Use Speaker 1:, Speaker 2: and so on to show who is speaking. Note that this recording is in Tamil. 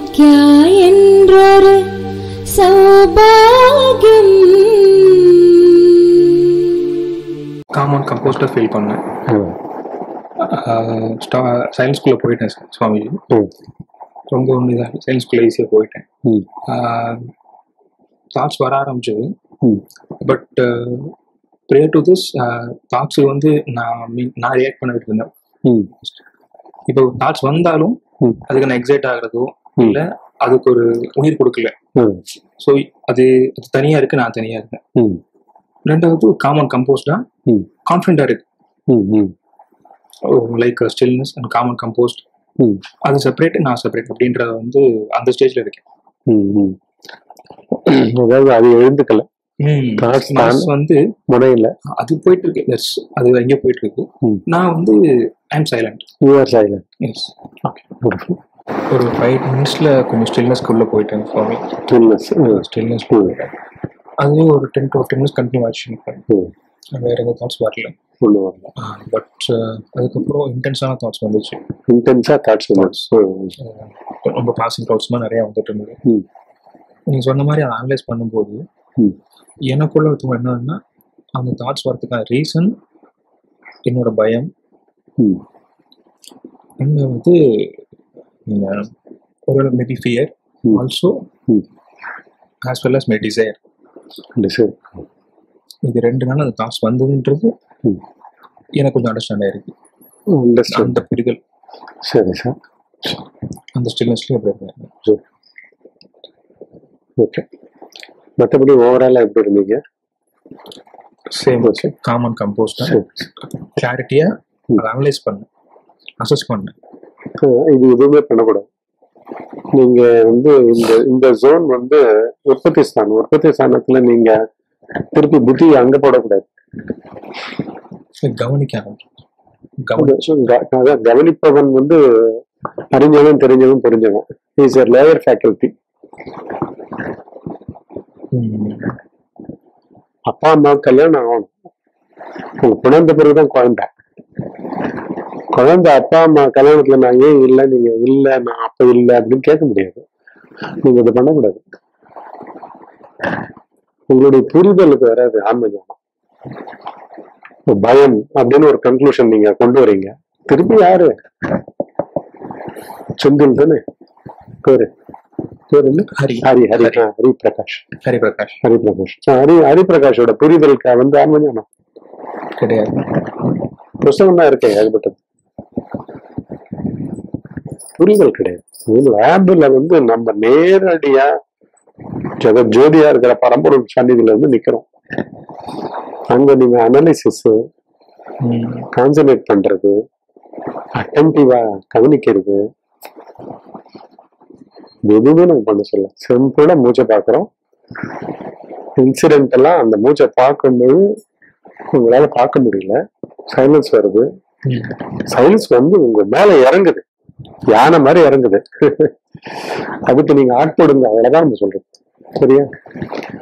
Speaker 1: சௌக்கியா என்றொரு சௌபாகியம்
Speaker 2: காமன் கம்போஸ்டாக ஃபீல் பண்ணேன்
Speaker 3: ம்,
Speaker 2: சயின்ஸ்குள்ளே போயிட்டேன் சுவாமிஜி
Speaker 3: ம்,
Speaker 2: ரொம்ப ஒன்று இதாக சயின்ஸ்குள்ளே ஈஸியாக போயிட்டேன்
Speaker 3: ம்,
Speaker 2: தாட்ஸ் வர ஆரம்பிச்சது
Speaker 3: ம்,
Speaker 2: but prayer to this thoughts வந்து நான் மீன் நான் ரியாக்ட் பண்ணிட்டு இருந்தேன்
Speaker 3: ம்,
Speaker 2: இப்போ தாட்ஸ் வந்தாலும்
Speaker 3: ம்.
Speaker 2: அதுக்கு நான் எக்ஸைட் ஆகிறதோ
Speaker 3: ம்.
Speaker 2: இல்லை அதுக்கு ஒரு உயிர் கொடுக்கல
Speaker 3: ம்,
Speaker 2: ஸோ அது அது தனியாக இருக்கு நான் தனியாக இருக்கேன்
Speaker 3: ம்,
Speaker 2: ரெண்டாவது காமன் கம்போஸ்டா
Speaker 3: ம்,
Speaker 2: கான்ஃபிடண்டாக இருக்கு
Speaker 3: ம், ம்,
Speaker 2: like stillness and common compost
Speaker 3: ம்,
Speaker 2: அது செப்பரேட் நான் செப்பரேட் அப்படின்றத வந்து அந்த ஸ்டேஜ்ல இருக்கேன்
Speaker 3: ம், ம். அதாவது அது எழுந்துக்கல Thoughts
Speaker 2: Thoughts
Speaker 3: தான்.
Speaker 2: வந்து
Speaker 3: முனையில
Speaker 2: அது போயிட்டு இருக்கு That's- அது எங்கேயோ போயிட்டு இருக்கு
Speaker 3: ம்.
Speaker 2: நான் வந்து I'm silent
Speaker 3: you are silent
Speaker 2: yes ஒரு ஃபைவ் மினிட்ஸ்ல கொஞ்சம் ஸ்டில்னஸ்க்கு உள்ள போயிட்டேன் சுவாமி ஸ்டில்னஸ் போயிட்டேன் அதுவே ஒரு ten to fifteen minutes continue ஆச்சு வேற எந்த தாட்ஸ் வரல
Speaker 3: ஒண்ணு வரல
Speaker 2: பட் அதுக்கப்புறம் இன்டென்ஸான தாட்ஸ் வந்துச்சு
Speaker 3: இன்டென்ஸா தாட்ஸ்
Speaker 2: அஹ் ரொம்ப பாசிங் தாட்ஸ் மாதிரி நிறைய வந்துட்டு இருந்தது
Speaker 3: ம்.
Speaker 2: நீங்க சொன்ன மாதிரி அதை அனலைஸ் பண்ணும்போது
Speaker 3: ம்.
Speaker 2: எனக்குள்ள ஒருத்தவங்க என்னன்னா அந்த தாட்ஸ் வரதுக்கான ரீசன் என்னோட பயம் இன்னும் வந்து உம், ஒரு மேபி ஃபியர்
Speaker 3: ம்.
Speaker 2: ஆல்சோ
Speaker 3: ம்.
Speaker 2: As well as my desire
Speaker 3: desire
Speaker 2: இது ரெண்டு நாள் அந்த தாட்ஸ் வந்ததுன்றது
Speaker 3: ம்.
Speaker 2: எனக்கு கொஞ்சம் அண்டர்ஸ்டாண்ட் ஆயிருக்கு
Speaker 3: அண்டர்ஸ்டாண்ட்
Speaker 2: அந்த புரிதல்
Speaker 3: சரி சார்
Speaker 2: அந்த ஸ்டில்னஸ்லயும் அப்படி இருந்தேன்
Speaker 3: ஓகே மற்றபடி ஓவராலாக எப்படி இருந்தீங்க
Speaker 2: சேம்
Speaker 3: ஓகே
Speaker 2: காமன் கம்போஸ்ட்
Speaker 3: சரி
Speaker 2: கிளாரிட்டியா
Speaker 3: ம்.
Speaker 2: அதை அனலைஸ் பண்ணேன் அசஸ் பண்ணேன்
Speaker 3: அஹ் இது எதுவுமே பண்ணக்கூடாது நீங்க வந்து இந்த இந்த ஜோன் வந்து உற்பத்தி ஸ்தானம் உற்பத்தி ஸ்தானத்துல நீங்க திருப்பி புத்தி அங்க போடக்கூடாது
Speaker 2: சரி, கவனிக்க ஆரம்பிச்சேன் கவனிச்சு
Speaker 3: க- அதான் கவனிப்பவன் வந்து அறிஞ்சவன் தெரிஞ்சவன் புரிஞ்சவன் இஸ் a லேயர் ஃபேக்கல்டி
Speaker 2: ம்,
Speaker 3: அப்பா அம்மா கல்யாணம் ஆகணும் உங்க குழந்தை பிறகுதான் குழந்தை குழந்தை அப்பா அம்மா கல்யாணத்துல நான் ஏன் இல்லை நீங்க இல்ல நான் அப்ப இல்லை அப்படின்னு கேட்க முடியாது நீங்க இதை பண்ணக்கூடாது உங்களுடைய புரிதலுக்கு வராது ஆன்ம ஞானம் இப்ப பயம் அப்படின்னு ஒரு கன்க்ளூஷன் நீங்க கொண்டு வரீங்க திருப்பி யாரு செந்தில் தானே பேரு பேரு என்ன
Speaker 2: ஹரி
Speaker 3: ஹரி ஹரி ஆ, ஹரி பிரகாஷ்
Speaker 2: ஹரி பிரகாஷ்
Speaker 3: ஹரி பிரகாஷ் ஆ, ஹரி ஹரி பிரகாஷோட புரிதலுக்கு வந்து ஆன்ம ஞானம்
Speaker 2: கிடையாது
Speaker 3: புஸ்தகம் தான் இருக்கேன் ஏகப்பட்டது புரிதல் கிடையாது லேபில் வந்து நம்ம நேரடியா ஜெக ஜோதியா இருக்கிற பரம்பொருள் சன்னிதியில இருந்து நிக்கிறோம் அங்க நீங்க அனலிசிஸ்
Speaker 2: ம்,
Speaker 3: கான்சன்ட்ரேட் பண்றது அட்டன்டிவா கவனிக்கிறது எதுவுமே நம்ம பண்ண சொல்ல சிம்பிளா மூச்சை பார்க்குறோம் இன்சிடென்ட் எல்லாம் அந்த மூச்சை பார்க்கும்போது உங்களால பார்க்க முடியல சைலன்ஸ் வருது
Speaker 2: ம்.
Speaker 3: சைலன்ஸ் வந்து உங்க மேல இறங்குது யானை மாதிரி இறங்குது அதுக்கு நீங்க ஆட்படுங்க அவ்வளவுதான் நம்ம சொல்றது சரியா